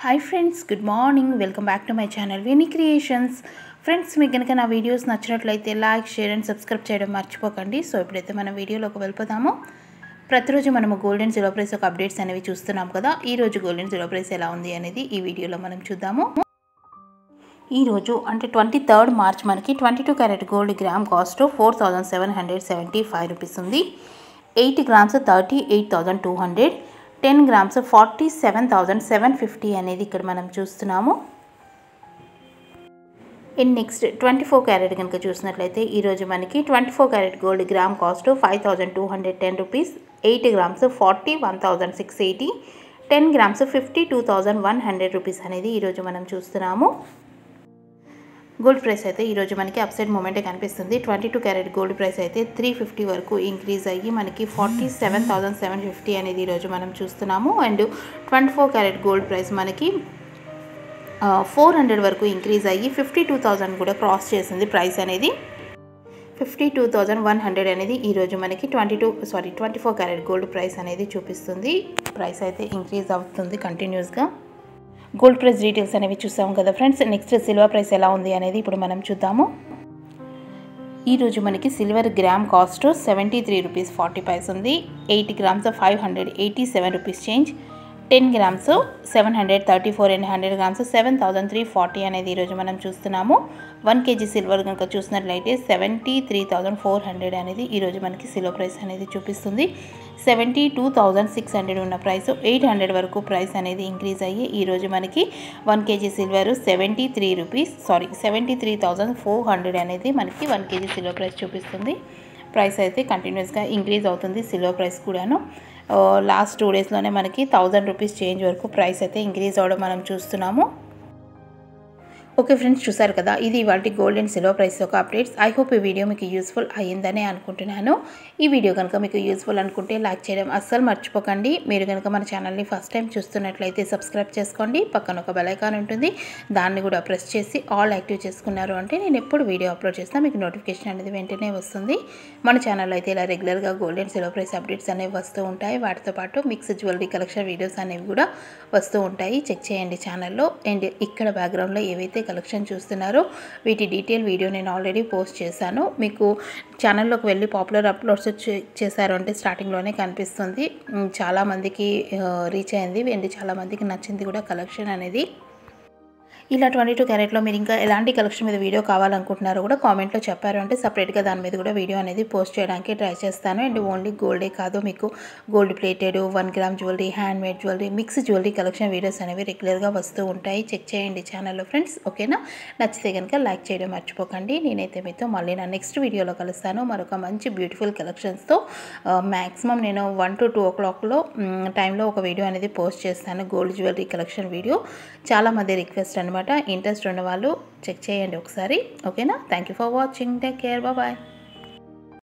hi friends good morning welcome back to my channel Vini creations friends మీకు కనుక నా videos నచ్చినట్లయితే లైక్ షేర్ అండ్ సబ్స్క్రైబ్ చేయడం మర్చిపోకండి సో ఇప్పుడైతే మన వీడియోలోకి వెళ్ళిపోతాము ప్రతిరోజు మనము గోల్డ్ అండ్ సిల్వర్ ప్రైస్ ఒక అప్డేట్స్ అనేవి చూస్తున్నాం కదా ఈ రోజు గోల్డ్ అండ్ సిల్వర్ ప్రైస్ ఎలా ఉంది అనేది ఈ వీడియోలో మనం చూద్దాము ఈరోజు అంటే ట్వంటీ థర్డ్ మార్చ్ మనకి twenty two carat gold gram cost four thousand seven hundred seventy five rupees ఉంది eight grams thirty eight thousand two hundred ten grams forty seven thousand seven fifty అనేది ఇక్కడ మనం చూస్తున్నాము in next twenty four carat కనుక చూసినట్లయితే ఈరోజు మనకి twenty four carat gold gram cost five thousand two hundred ten rupees eight grams forty one thousand six eighty ten grams fifty two thousand one hundred rupees అనేది ఈరోజు మనం చూస్తున్నాము gold price అయితే ఈరోజు మనకి అప్సైడ్ మూమెంటే కనిపిస్తుంది twenty two carat gold price అయితే త్రీ ఫిఫ్టీ వరకు ఇంక్రీజ్ అయ్యి మనకి forty seven thousand seven fifty అనేది ఈరోజు మనం చూస్తున్నాము and twenty four carat gold price మనకి ఫోర్ హండ్రెడ్ వరకు ఇంక్రీజ్ అయ్యి ఫిఫ్టీ టూ థౌజండ్ కూడా క్రాస్ చేసింది ప్రైస్ అనేది fifty two thousand one hundred అనేది ఈరోజు మనకి twenty two sorry twenty four carat gold price అనేది చూపిస్తుంది ప్రైస్ అయితే ఇంక్రీజ్ అవుతుంది కంటిన్యూస్గా గోల్డ్ ప్రైస్ డీటెయిల్స్ అనేవి చూసాము కదా ఫ్రెండ్స్ నెక్స్ట్ సిల్వర్ ప్రైస్ ఎలా ఉంది అనేది ఇప్పుడు మనం చూద్దాము ఈరోజు మనకి silver gram cost seventy three rupees forty paise ఉంది eight grams five hundred eighty seven rupees change ten grams seven hundred thirty four and hundred grams seven thousand three forty అనేది ఈరోజు మనం చూస్తున్నాము వన్ కేజీ సిల్వర్ కనుక చూసినట్లయితే seventy three thousand four hundred అనేది ఈరోజు మనకి సిల్వర్ ప్రైస్ అనేది చూపిస్తుంది seventy two thousand six hundred ఉన్న ప్రైస్ ఎయిట్ హండ్రెడ్ వరకు ప్రైస్ అనేది ఇంక్రీజ్ అయ్యి ఈరోజు మనకి one KG silver seventy three rupees sorry seventy three thousand four hundred అనేది మనకి వన్ కేజీ సిల్వర్ ప్రైస్ చూపిస్తుంది ప్రైస్ అయితే కంటిన్యూస్గా ఇంక్రీజ్ అవుతుంది సిల్వర్ ప్రైస్ కూడాను లాస్ట్ టూ డేస్లోనే మనకి థౌజండ్ రూపీస్ చేంజ్ వరకు ప్రైస్ అయితే ఇంక్రీజ్ అవ్వడం మనం చూస్తున్నాము ఓకే ఫ్రెండ్స్ చూసారు కదా ఇది వాటి గోల్డ్ అండ్ సిల్వర్ ప్రైస్ యొక్క అప్డేట్స్ ఐ హోప్ ఈ వీడియో మీకు యూస్ఫుల్ అయ్యిందని అనుకుంటున్నాను ఈ వీడియో కనుక మీకు యూస్ఫుల్ అనుకుంటే లైక్ చేయడం అస్సలు మర్చిపోకండి మీరు కనుక మన ఛానల్ని ఫస్ట్ టైం చూస్తున్నట్లయితే సబ్స్క్రైబ్ చేసుకోండి పక్కన ఒక బెలైకాన్ ఉంటుంది దాన్ని కూడా ప్రెస్ చేసి ఆల్ యాక్టివ్ చేసుకున్నారు అంటే నేను ఎప్పుడు వీడియో అప్లోడ్ చేసినా మీకు నోటిఫికేషన్ అనేది వెంటనే వస్తుంది మన ఛానల్లో అయితే ఇలా రెగ్యులర్గా gold and silver price updates అనేవి వస్తూ ఉంటాయి వాటితో పాటు మిక్స్ జ్యువెలరీ కలెక్షన్ వీడియోస్ అనేవి కూడా వస్తూ ఉంటాయి చెక్ చేయండి ఛానల్లో అండ్ ఇక్కడ బ్యాక్గ్రౌండ్లో ఏవైతే కలెక్షన్ చూస్తున్నారో వీటి డీటెయిల్ వీడియో నేను ఆల్రెడీ పోస్ట్ చేశాను మీకు ఛానల్లోకి వెళ్ళి పాపులర్ అప్లోడ్స్ చేశారు అంటే స్టార్టింగ్లోనే కనిపిస్తుంది చాలామందికి రీచ్ అయింది అండ్ చాలామందికి నచ్చింది కూడా కలెక్షన్ అనేది ఇలా ట్వంటీ టూ క్యారెట్లో మీరు ఇంకా ఎలాంటి కలెక్షన్ మీద వీడియో కావాలనుకుంటున్నారో కూడా కామెంట్లో చెప్పారు అంటే సపరేట్గా దాని మీద కూడా వీడియో అనేది పోస్ట్ చేయడానికి ట్రై చేస్తాను అండ్ ఓన్లీ గోల్డే కాదు మీకు gold plated one gram jewellery hand made jewellery mix jewellery collection videos అనేవి రెగ్యులర్గా వస్తూ ఉంటాయి చెక్ చేయండి ఛానల్లో ఫ్రెండ్స్ ఓకేనా నచ్చితే కనుక లైక్ చేయడం మర్చిపోకండి నేనైతే మీతో మళ్ళీ నా నెక్స్ట్ వీడియోలో కలుస్తాను మరొక మంచి బ్యూటిఫుల్ కలెక్షన్స్తో మ్యాక్సిమం నేను వన్ టు టూ ఓ క్లాక్లో టైంలో ఒక వీడియో అనేది పోస్ట్ చేస్తాను గోల్డ్ జ్యువెలరీ కలెక్షన్ వీడియో చాలామంది రిక్వెస్ట్ అనమాట ఇంట్రెస్ట్ ఉన్న వాళ్ళు చెక్ చేయండి ఒకసారి ఓకేనా thank you for watching take care bye